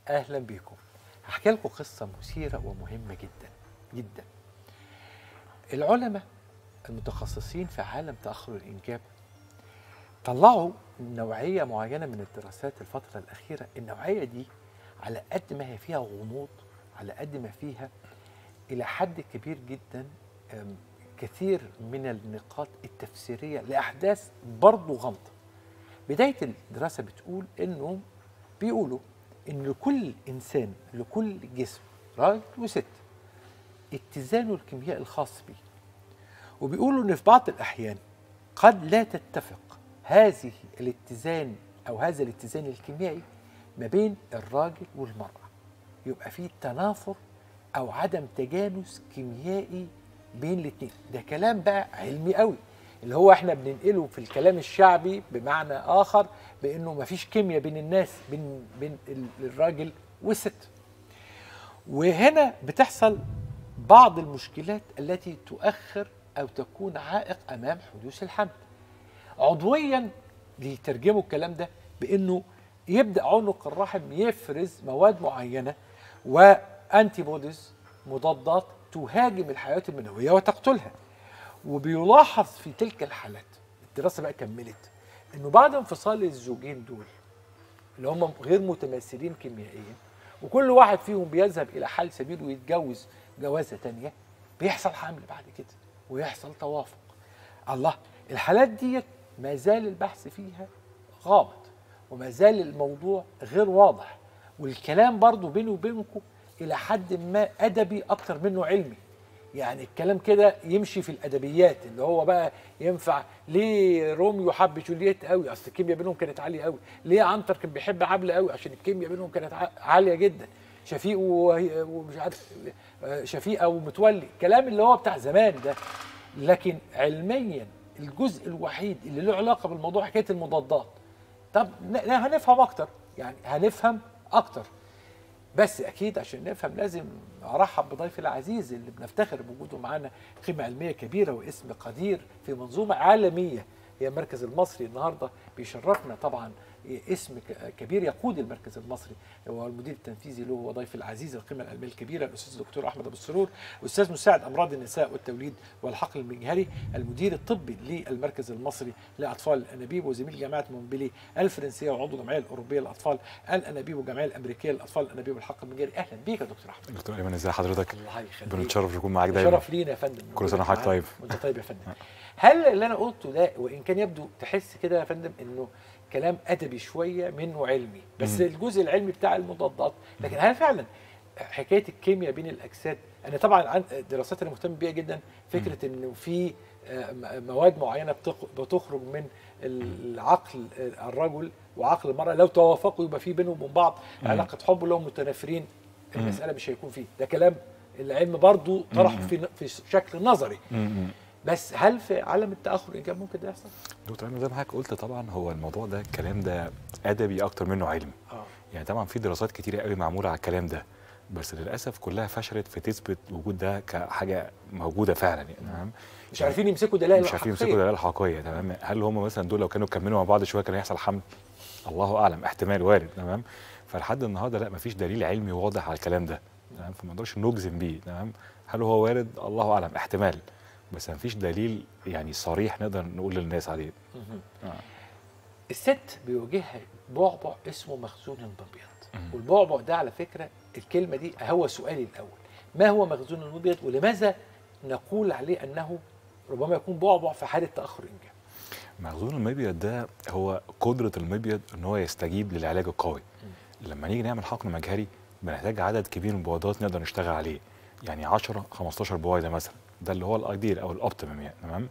اهلا بيكم هحكي لكم قصه مثيره ومهمه جدا جدا العلماء المتخصصين في عالم تاخر الانجاب طلعوا نوعيه معينه من الدراسات الفتره الاخيره النوعيه دي على قد ما هي فيها غموض على قد ما فيها الى حد كبير جدا أم، كثير من النقاط التفسيريه لاحداث برضه غامضه بدايه الدراسه بتقول انه بيقولوا ان لكل انسان لكل جسم راجل وست اتزانه الكيميائي الخاص بيه وبيقولوا ان في بعض الاحيان قد لا تتفق هذه الاتزان او هذا الاتزان الكيميائي ما بين الراجل والمراه يبقى في تنافر او عدم تجانس كيميائي بين الاثنين ده كلام بقى علمي قوي اللي هو احنا بننقله في الكلام الشعبي بمعنى اخر بانه ما فيش كيمياء بين الناس بين بين ال- الراجل والست وهنا بتحصل بعض المشكلات التي تؤخر او تكون عائق امام حدوث الحمل عضويا بيترجموا الكلام ده بانه يبدا عنق الرحم يفرز مواد معينه وانتي بوديز مضادات تهاجم الحيوانات المنويه وتقتلها وبيلاحظ في تلك الحالات الدراسه بقى كملت انه بعد انفصال الزوجين دول اللي هم غير متماثلين كيميائيا وكل واحد فيهم بيذهب الى حال سبيل ويتجوز جوازه تانية بيحصل حمل بعد كده ويحصل توافق الله الحالات ديت ما زال البحث فيها غامض وما زال الموضوع غير واضح والكلام برضو بيني وبينكم الى حد ما ادبي اكتر منه علمي يعني الكلام كده يمشي في الادبيات اللي هو بقى ينفع ليه روميو حب جولييت قوي اصل الكيمياء بينهم كانت عاليه قوي ليه عنتر كان بيحب عبله قوي عشان الكيمياء بينهم كانت ع- عاليه جدا شفيق و- ومش عارف آه، شفيقه ومتولي الكلام اللي هو بتاع زمان ده لكن علميا الجزء الوحيد اللي له علاقه بالموضوع حكايه المضادات طب ن- هنفهم اكتر يعني هنفهم اكتر بس اكيد عشان نفهم لازم ارحب بضيفي العزيز اللي بنفتخر بوجوده معانا قيمه علميه كبيره واسم قدير في منظومه عالميه هي المركز المصري النهارده بيشرفنا طبعا اسم ك- كبير يقود المركز المصري هو المدير التنفيذي له هو ضيفي العزيز القيمه العلميه الكبيره الاستاذ الدكتور احمد ابو السرور استاذ مساعد امراض النساء والتوليد والحقل المجهري المدير الطبي للمركز المصري لاطفال الانابيب وزميل جامعه مونبلي الفرنسيه وعضو الجمعيه الاوروبيه للاطفال الانابيب والجمعيه الامريكيه للاطفال الانابيب والحقل المجهري اهلا بيك يا دكتور احمد دكتور ايمن ازي حضرتك الله يخليك بنتشرف نكون معاك دايما شرف لينا يا فندم كل سنة وحضرتك طيب. وانت طيب يا فندم هل اللي انا قلته ده وان كان يبدو تحس كده يا فندم انه كلام ادبي شويه منه علمي بس مم. الجزء العلمي بتاع المضادات لكن هل فعلا حكايه الكيمياء بين الاجساد انا طبعا عن الدراسات اللي مهتم بيها جدا فكره انه في آه، م- مواد معينه بتخ- بتخرج من العقل آه، الرجل وعقل المراه لو توافقوا يبقى في بينهم وبين بعض مم. علاقه حب لهم متنافرين المساله مش هيكون فيه ده كلام العلم برضو طرحه مم. في في شكل نظري م-م. بس هل في عالم التاخر الانجاب ممكن ده يحصل؟ دكتور ايمن زي ما حضرتك قلت طبعا هو الموضوع ده الكلام ده ادبي اكتر منه علمي اه يعني طبعا في دراسات كتيره قوي معموله على الكلام ده بس للاسف كلها فشلت في تثبت وجود ده كحاجه موجوده فعلا يعني تمام مش عارفين يمسكوا دلائل مش عارفين الحقيقية. يمسكوا دلائل حقيقيه تمام هل هم مثلا دول لو كانوا كملوا مع بعض شويه كان هيحصل حمل الله اعلم احتمال وارد تمام فلحد النهارده لا مفيش دليل علمي واضح على الكلام ده تمام فما نقدرش نجزم بيه تمام هل هو وارد الله اعلم احتمال بس مفيش دليل يعني صريح نقدر نقول للناس عليه مهم. آه. الست بيواجهها بعبع اسمه مخزون المبيض مم. والبعبع ده على فكره الكلمه دي هو سؤالي الاول ما هو مخزون المبيض ولماذا نقول عليه انه ربما يكون بعبع في حاله تاخر الانجاب مخزون المبيض ده هو قدره المبيض ان هو يستجيب للعلاج القوي لما نيجي نعمل حقن مجهري بنحتاج عدد كبير من البويضات نقدر نشتغل عليه يعني 10 15 بويضه مثلا ده اللي هو الايديال او الاوبتيمم يعني تمام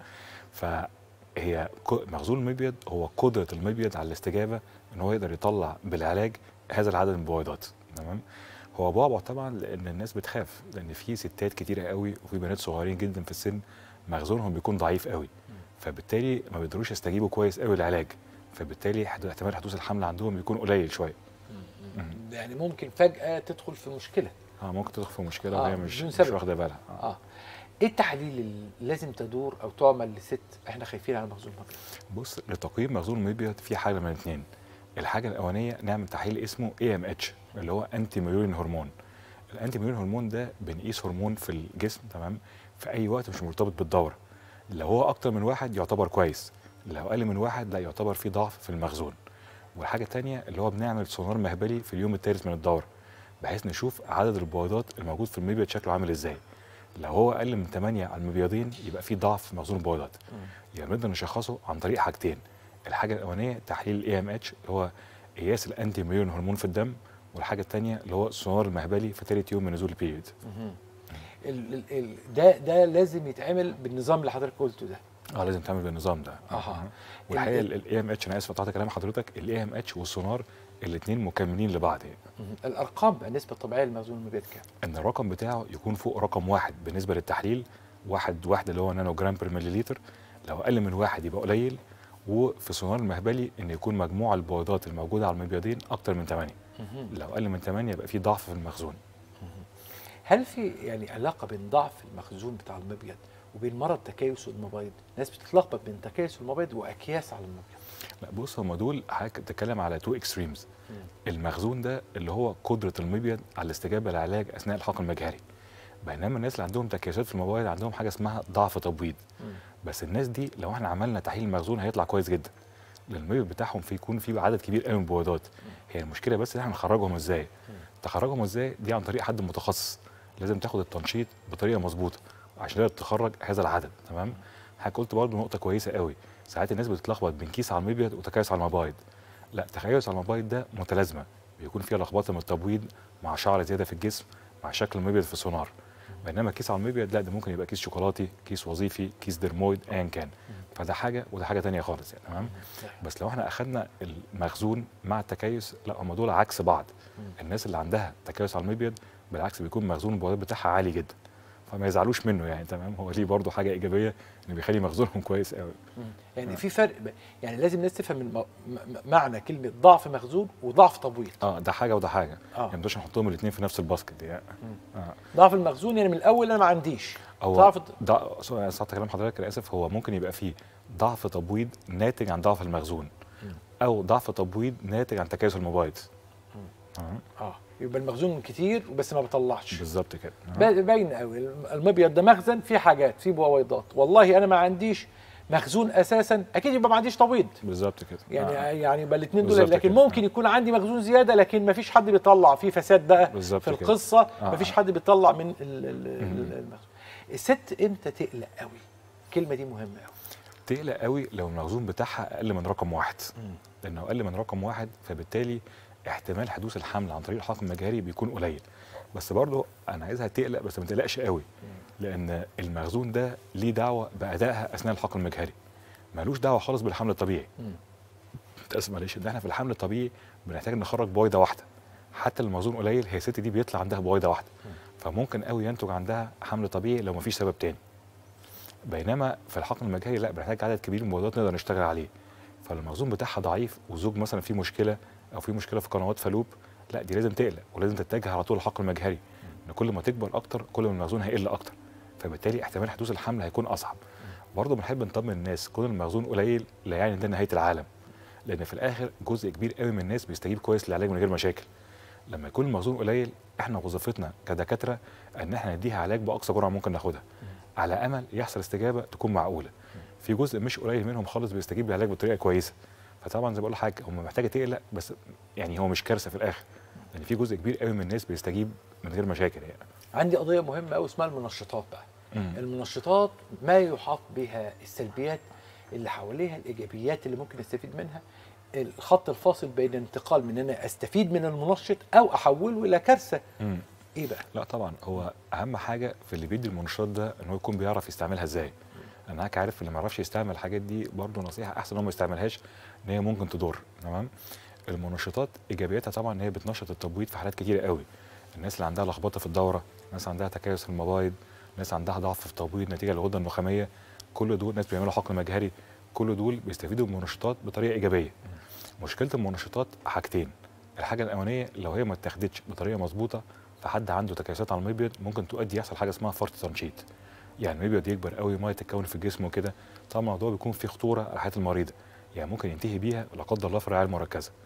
فهي ك- مخزون المبيض هو قدره المبيض على الاستجابه ان هو يقدر يطلع بالعلاج هذا العدد من البويضات تمام هو بعبع طبعا لان الناس بتخاف لان في ستات كتيره قوي وفي بنات صغيرين جدا في السن مخزونهم بيكون ضعيف قوي فبالتالي ما بيقدروش يستجيبوا كويس قوي للعلاج فبالتالي حد- احتمال حدوث الحمل عندهم بيكون قليل شويه يعني ممكن فجاه تدخل في مشكله اه ممكن تدخل في مشكله آه، وهي مش بدون مش سبب. واخده بالها آه. اه ايه التحاليل اللي لازم تدور او تعمل لست احنا خايفين على مخزون المبيض بص لتقييم مخزون المبيض في حاجه من الاثنين الحاجه الاولانيه نعمل تحليل اسمه اي ام اتش اللي هو انتي ميورين هرمون الانتي ميورين هرمون ده بنقيس هرمون في الجسم تمام في اي وقت مش مرتبط بالدوره لو هو اكتر من واحد يعتبر كويس لو اقل من واحد لا يعتبر في ضعف في المخزون والحاجه الثانيه اللي هو بنعمل سونار مهبلي في اليوم الثالث من الدوره بحيث نشوف عدد البويضات الموجود في المبيض شكله عامل ازاي لو هو اقل من 8 على المبيضين يبقى في ضعف في مخزون البويضات يعني بنقدر نشخصه عن طريق حاجتين الحاجه الاولانيه تحليل الاي ام اتش اللي هو قياس الانتي ميون هرمون في الدم والحاجه الثانيه اللي هو السونار المهبلي في ثالث يوم من نزول البيريود ال ال ال ده ده لازم يتعمل بالنظام اللي حضرتك قلته ده اه لازم تعمل بالنظام ده أها. والحقيقه ال- الاي ام اتش انا اسف قطعت كلام حضرتك الاي ام اتش والسونار الاثنين مكملين لبعض يعني. مهم. الارقام بقى النسبه الطبيعيه لمخزون المبيض كام؟ ان الرقم بتاعه يكون فوق رقم واحد بالنسبه للتحليل واحد واحد اللي هو نانو جرام بير مليليتر لو اقل من واحد يبقى قليل وفي السونار المهبلي ان يكون مجموع البويضات الموجوده على المبيضين اكتر من 8 لو اقل من 8 يبقى في ضعف في المخزون هل في يعني علاقه بين ضعف المخزون بتاع المبيض وبين مرض تكيس المبيض؟ ناس بتتلخبط بين تكيس المبيض واكياس على المبيض. لا بص هم دول حضرتك بتتكلم على تو اكستريمز المخزون ده اللي هو قدره المبيض على الاستجابه للعلاج اثناء الحقن المجهري بينما الناس اللي عندهم تكيسات في المبيض عندهم حاجه اسمها ضعف تبويض بس الناس دي لو احنا عملنا تحليل مخزون هيطلع كويس جدا لان المبيض بتاعهم في يكون فيه عدد كبير قوي من البويضات هي المشكله بس ان احنا نخرجهم ازاي تخرجهم ازاي دي عن طريق حد متخصص لازم تاخد التنشيط بطريقه مظبوطه عشان تقدر تخرج هذا العدد تمام حضرتك قلت برضه نقطه كويسه قوي ساعات الناس بتتلخبط بين كيس على المبيض وتكيس على المبايض لا تكيس على المبايض ده متلازمه بيكون فيها لخبطه من التبويض مع شعر زياده في الجسم مع شكل المبيض في السونار بينما كيس على المبيض لا ده ممكن يبقى كيس شوكولاتي كيس وظيفي كيس درمويد ايا كان فده حاجه وده حاجه تانية خالص يعني تمام بس لو احنا اخدنا المخزون مع التكيس لا هم دول عكس بعض الناس اللي عندها تكيس على المبيض بالعكس بيكون مخزون البويضات بتاعها عالي جدا فما يزعلوش منه يعني تمام هو ليه برضه حاجه ايجابيه ان بيخلي مخزونهم كويس قوي يعني في فرق ب- يعني لازم الناس تفهم الم... م- م- معنى كلمه ضعف مخزون وضعف تبويض. اه ده حاجه وده حاجه آه. يعني مش نحطهم الاثنين في نفس الباسكت يعني آه. ضعف المخزون يعني من الاول انا ما عنديش. هو ضعف ضع... ساعة كلام حضرتك انا اسف هو ممكن يبقى فيه ضعف تبويض ناتج عن ضعف المخزون او ضعف تبويض ناتج عن تكيس المبايض آه. اه يبقى المخزون كتير بس ما بطلعش. بالظبط كده آه. با- باين قوي المبيض ده مخزن فيه حاجات فيه بويضات والله انا ما عنديش مخزون اساسا اكيد يبقى ما عنديش تبويض بالظبط كده يعني آه. يعني يبقى الاثنين دول بالظبط لكن كده. ممكن يكون عندي مخزون زياده لكن ما فيش حد بيطلع في فساد بقى بالظبط في كده. القصه آه. ما فيش حد بيطلع من ال- ال- ال- المخزون الست امتى تقلق قوي الكلمه دي مهمه قوي تقلق قوي لو المخزون بتاعها اقل من رقم واحد لانه اقل من رقم واحد فبالتالي احتمال حدوث الحمل عن طريق الحقن المجهري بيكون قليل بس برضه انا عايزها تقلق بس ما تقلقش قوي لان المخزون ده ليه دعوه بادائها اثناء الحقن المجهري ملوش دعوه خالص بالحمل الطبيعي اسف معلش ان احنا في الحمل الطبيعي بنحتاج نخرج بويضه واحده حتى المخزون قليل هي الست دي بيطلع عندها بويضه واحده فممكن قوي ينتج عندها حمل طبيعي لو مفيش سبب تاني بينما في الحقن المجهري لا بنحتاج عدد كبير من البويضات نقدر نشتغل عليه فالمخزون بتاعها ضعيف وزوج مثلا فيه مشكله او في مشكله في قنوات فالوب لا دي لازم تقلق ولازم تتجه على طول الحقن المجهري ان كل ما تكبر اكتر كل ما المخزون هيقل اكتر فبالتالي احتمال حدوث الحمل هيكون اصعب برضه بنحب نطمن الناس كون المخزون قليل لا يعني ان ده نهايه العالم لان في الاخر جزء كبير قوي من الناس بيستجيب كويس للعلاج من غير مشاكل لما يكون المخزون قليل احنا وظيفتنا كدكاتره ان احنا نديها علاج باقصى جرعه ممكن ناخدها على امل يحصل استجابه تكون معقوله في جزء مش قليل منهم خالص بيستجيب للعلاج بطريقه كويسه فطبعا زي ما بقول لحضرتك هم محتاجه تقلق بس يعني هو مش كارثه في الاخر لان في جزء كبير قوي من الناس بيستجيب من غير مشاكل يعني عندي قضيه مهمه قوي اسمها المنشطات بقى مم. المنشطات ما يحاط بها السلبيات اللي حواليها الايجابيات اللي ممكن استفيد منها الخط الفاصل بين انتقال من ان انا استفيد من المنشط او احوله الى كارثه مم. ايه بقى لا طبعا هو اهم حاجه في اللي بيدي المنشطات ده ان هو يكون بيعرف يستعملها ازاي انا هيك عارف اللي ما يعرفش يستعمل الحاجات دي برضه نصيحه احسن ان هو ما يستعملهاش ان هي ممكن تضر تمام المنشطات ايجابياتها طبعا ان هي بتنشط التبويض في حالات كتيره قوي الناس اللي عندها لخبطه في الدوره ناس عندها تكيس في المبايض ناس عندها ضعف في التبويض نتيجه للغده النخاميه كل دول ناس بيعملوا حقن مجهري كل دول بيستفيدوا من المنشطات بطريقه ايجابيه مشكله المنشطات حاجتين الحاجه الاولانيه لو هي ما اتاخدتش بطريقه مظبوطه فحد عنده تكيسات على المبيض ممكن تؤدي يحصل حاجه اسمها فرط تنشيط يعني المبيض يكبر قوي ميه تتكون في الجسم وكده طبعا الموضوع بيكون فيه خطوره على حياه المريضه يعني ممكن ينتهي بيها لا قدر الله في الرعايه المركزه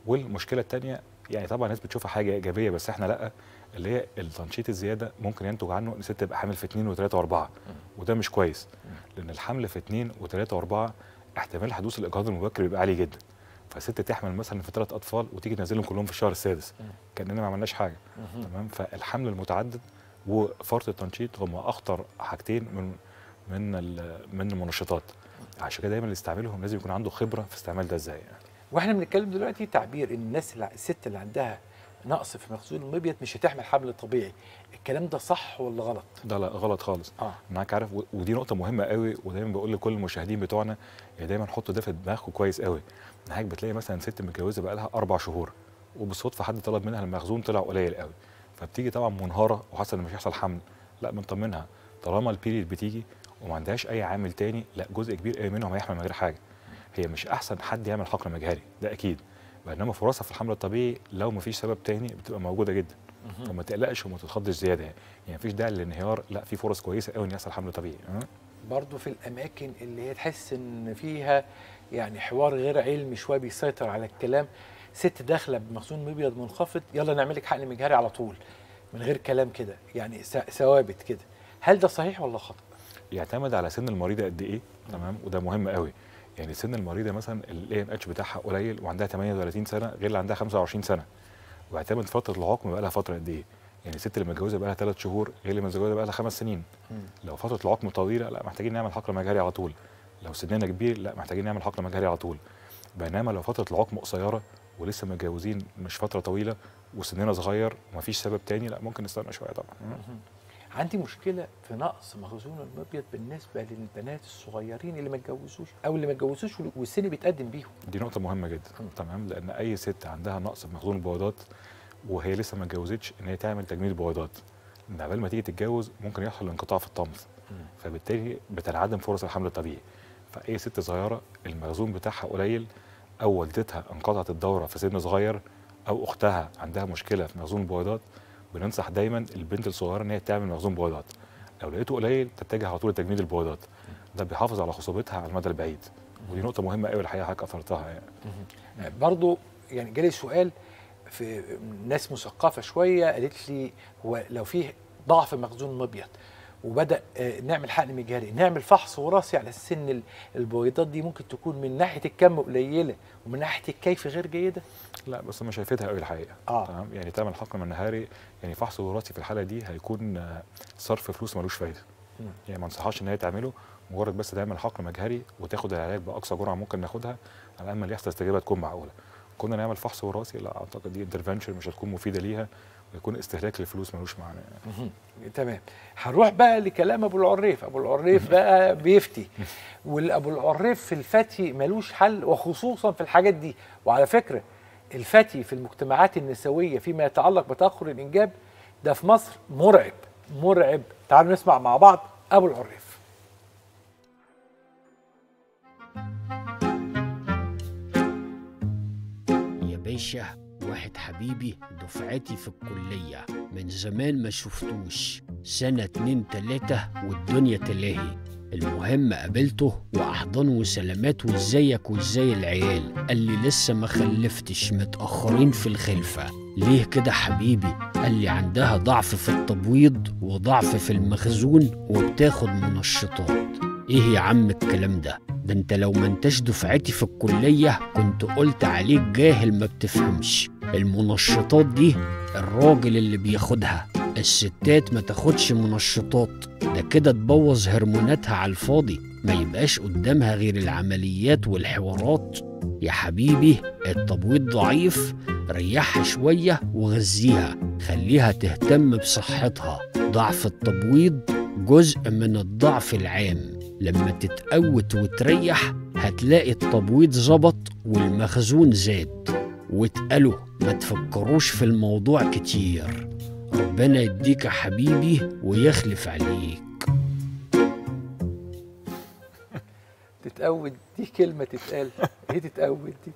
والمشكله الثانيه يعني طبعا الناس بتشوفها حاجه ايجابيه بس احنا لا اللي هي التنشيط الزياده ممكن ينتج عنه ان الست تبقى حامل في اثنين وثلاثه واربعه وده مش كويس لان الحمل في اثنين وثلاثه واربعه احتمال حدوث الاجهاض المبكر بيبقى عالي جدا فالست تحمل مثلا في ثلاث اطفال وتيجي تنزلهم كلهم في الشهر السادس كاننا ما عملناش حاجه تمام فالحمل المتعدد وفرط التنشيط هم اخطر حاجتين من من ال- من المنشطات عشان كده دايما اللي يستعملهم لازم يكون عنده خبره في استعمال ده ازاي يعني. واحنا بنتكلم دلوقتي تعبير ان الناس اللي الست اللي عندها نقص في مخزون المبيض مش هتحمل حمل طبيعي الكلام ده صح ولا غلط ده لا غلط خالص اه معاك عارف و- ودي نقطة مهمة قوي ودايما بقول لكل المشاهدين بتوعنا يعني دايما حطوا ده في دماغكم كويس قوي ان حضرتك بتلاقي مثلا ست متجوزة بقى لها أربع شهور وبالصدفة حد طلب منها المخزون طلع قليل قوي فبتيجي طبعا منهارة وحاسة ان مش هيحصل حمل لا بنطمنها طالما البيريد بتيجي وما عندهاش أي عامل تاني لا جزء كبير قوي منهم هيحمل من غير حاجة هي مش أحسن حد يعمل حقن مجهري ده أكيد بينما فرصها في الحمل الطبيعي لو مفيش سبب تاني بتبقى موجودة جدا فما تقلقش وما تتخضش زيادة يعني يعني مفيش داعي للانهيار لا في فرص كويسة قوي ان يحصل حمل طبيعي أه؟ برضه في الاماكن اللي هي تحس ان فيها يعني حوار غير علمي شويه بيسيطر على الكلام ست داخله بمخزون مبيض منخفض يلا نعمل لك حقن مجهري على طول من غير كلام كده يعني س- ثوابت كده هل ده صحيح ولا خطا يعتمد على سن المريضه قد ايه تمام وده مهم قوي يعني سن المريضه مثلا الاي ام اتش بتاعها قليل وعندها 38 سنه غير اللي عندها 25 سنه ويعتمد فتره العقم بقى لها فتره قد ايه يعني الست اللي متجوزه بقى لها 3 شهور غير اللي متجوزه بقى لها 5 سنين لو فتره العقم طويله لا محتاجين نعمل حقن مجهري على طول لو سننا كبير لا محتاجين نعمل حقن مجهري على طول بينما لو فتره العقم قصيره ولسه متجوزين مش فتره طويله وسننا صغير ومفيش سبب تاني لا ممكن نستنى شويه طبعا عندي مشكله في نقص مخزون المبيض بالنسبه للبنات الصغيرين اللي ما اتجوزوش او اللي ما اتجوزوش والسن بيتقدم بيهم دي نقطة مهمة جدا مم. تمام لأن أي ست عندها نقص في مخزون البويضات وهي لسه ما اتجوزتش إن هي تعمل تجميل بويضات إن قبل ما تيجي تتجوز ممكن يحصل انقطاع في الطمث فبالتالي بتنعدم فرص الحمل الطبيعي فأي ست صغيرة المخزون بتاعها قليل أو والدتها انقطعت الدورة في سن صغير أو أختها عندها مشكلة في مخزون البويضات بننصح دايما البنت الصغيرة إن هي تعمل مخزون بويضات لو لقيته قليل تتجه على طول لتجميل البويضات ده بيحافظ على خصوبتها على المدى البعيد ودي نقطة مهمة قوي الحقيقة حضرتك أثرتها يعني برضو يعني جالي سؤال في ناس مثقفه شويه قالت لي هو لو فيه ضعف مخزون مبيض وبدا آه، نعمل حقن مجهري نعمل فحص وراثي على سن ال- البويضات دي ممكن تكون من ناحيه الكم قليله ومن ناحيه الكيف غير جيده لا بس انا شايفتها قوي الحقيقه آه. تمام يعني تعمل حقن منهاري يعني فحص وراثي في الحاله دي هيكون آه، صرف فلوس ملوش فايده مم. يعني ما انصحهاش ان هي تعمله مجرد بس تعمل حقن مجهري وتاخد العلاج باقصى جرعه ممكن ناخدها على امل يحصل استجابه تكون معقوله كنا نعمل فحص وراثي لا اعتقد دي انترفنشن مش هتكون مفيده ليها ويكون استهلاك للفلوس ملوش معنى يعني. مهم. تمام هنروح بقى لكلام ابو العريف ابو العريف بقى بيفتي والابو العريف في الفتي ملوش حل وخصوصا في الحاجات دي وعلى فكره الفتي في المجتمعات النسويه فيما يتعلق بتاخر الانجاب ده في مصر مرعب مرعب تعالوا نسمع مع بعض ابو العريف يا باشا واحد حبيبي دفعتي في الكلية من زمان ما شفتوش سنة اتنين تلاتة والدنيا تلاهي المهم قابلته وأحضنه وسلامات وازيك وازاي العيال قال لي لسه ما خلفتش متأخرين في الخلفة ليه كده حبيبي قال لي عندها ضعف في التبويض وضعف في المخزون وبتاخد منشطات ايه يا عم الكلام ده ده انت لو ما انتش دفعتي في الكلية كنت قلت عليك جاهل ما بتفهمش المنشطات دي الراجل اللي بياخدها الستات ما تاخدش منشطات ده كده تبوظ هرموناتها على الفاضي ما يبقاش قدامها غير العمليات والحوارات يا حبيبي التبويض ضعيف ريحها شوية وغذيها خليها تهتم بصحتها ضعف التبويض جزء من الضعف العام لما تتقوت وتريح هتلاقي التبويض ظبط والمخزون زاد واتقلوا ما تفكروش في الموضوع كتير ربنا يديك يا حبيبي ويخلف عليك تتقود دي كلمه تتقال ايه تتقود دي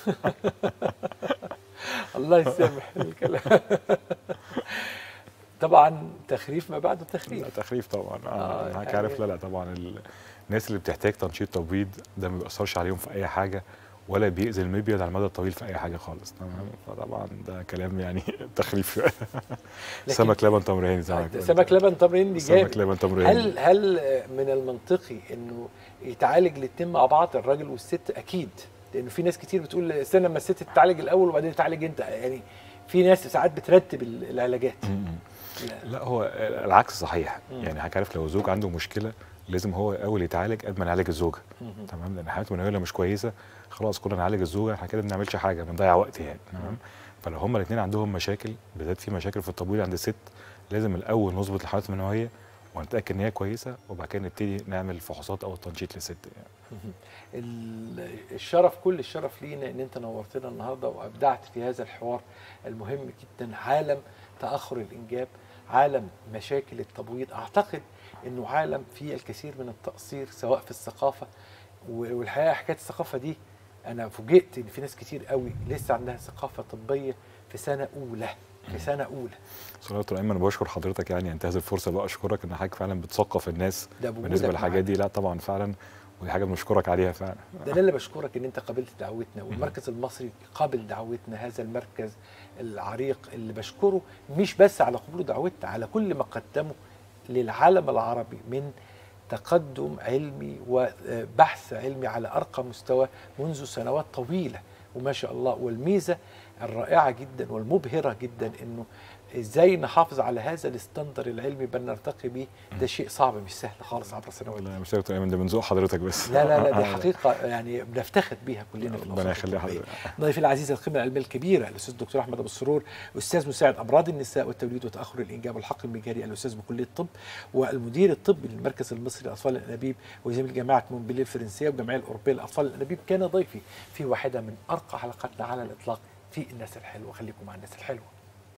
الله يسامح الكلام طبعا تخريف ما بعده لا تخريف تخريف طبعا آه، اه حضرتك يعني- عارف لا لا طبعا ال- الناس اللي بتحتاج تنشيط تبويض ده ما بيأثرش عليهم في اي حاجه ولا بيأذي المبيض على المدى الطويل في اي حاجه خالص تمام فطبعا ده كلام يعني تخريف شويه سمك لبن تمر هاني سمك سمك لبن تمر هندي سمك جامد لبن تمر هاني هل هل من المنطقي انه يتعالج الاثنين مع بعض الراجل والست اكيد لانه في ناس كتير بتقول استنى لما الست تتعالج الاول وبعدين تعالج انت يعني في ناس ساعات بترتب ال- العلاجات م- م. لا. لا هو العكس صحيح مم. يعني عارف لو زوج عنده مشكله لازم هو اول يتعالج قبل ما نعالج الزوجه مهم. تمام لان حالته المنويه لو مش كويسه خلاص كنا نعالج الزوجه احنا كده ما بنعملش حاجه بنضيع وقت يعني تمام فلو هما الاثنين عندهم مشاكل بالذات في مشاكل في التبويض عند الست لازم الاول نظبط الحالات المنويه ونتاكد ان هي كويسه وبعد كده نبتدي نعمل فحوصات او التنشيط للست يعني. مهم. ال- الشرف كل الشرف لينا ان انت نورتنا النهارده وابدعت في هذا الحوار المهم جدا عالم تاخر الانجاب عالم مشاكل التبويض اعتقد انه عالم فيه الكثير من التقصير سواء في الثقافه و- والحقيقه حكايه الثقافه دي انا فوجئت ان في ناس كتير قوي لسه عندها ثقافه طبيه في سنه اولى في سنه اولى صراحه دكتور ايمن انا بشكر حضرتك يعني انتهز الفرصه بقى اشكرك ان حضرتك فعلا بتثقف الناس ده بوجودك بالنسبه للحاجات معانا. دي لا طبعا فعلا ودي حاجه بنشكرك عليها فعلا ده انا اللي بشكرك ان انت قبلت دعوتنا والمركز المصري قابل دعوتنا هذا المركز العريق اللي بشكره مش بس على قبول دعوتنا على كل ما قدمه للعالم العربي من تقدم علمي وبحث علمي على ارقى مستوى منذ سنوات طويله وما شاء الله والميزه الرائعه جدا والمبهره جدا انه ازاي نحافظ على هذا الاستندر العلمي بل نرتقي به ده شيء صعب مش سهل خالص عبر السنوات والله مش دكتور ايمن ده من ذوق حضرتك بس لا لا لا دي حقيقة يعني بنفتخر بيها كلنا في ربنا الأوساط يخلي الطبية. حضرتك ضيفي العزيز القيمة العلمية الكبيرة الأستاذ الدكتور أحمد أبو السرور أستاذ مساعد أمراض النساء والتوليد وتأخر الإنجاب والحق المجاري الأستاذ بكلية الطب والمدير الطبي للمركز المصري لأطفال الأنابيب وزميل جامعة مونبليه الفرنسية والجمعية الأوروبية لأطفال الأنابيب كان ضيفي في واحدة من أرقى حلقاتنا على الإطلاق في الناس الحلوة خليكم مع الناس الحلوة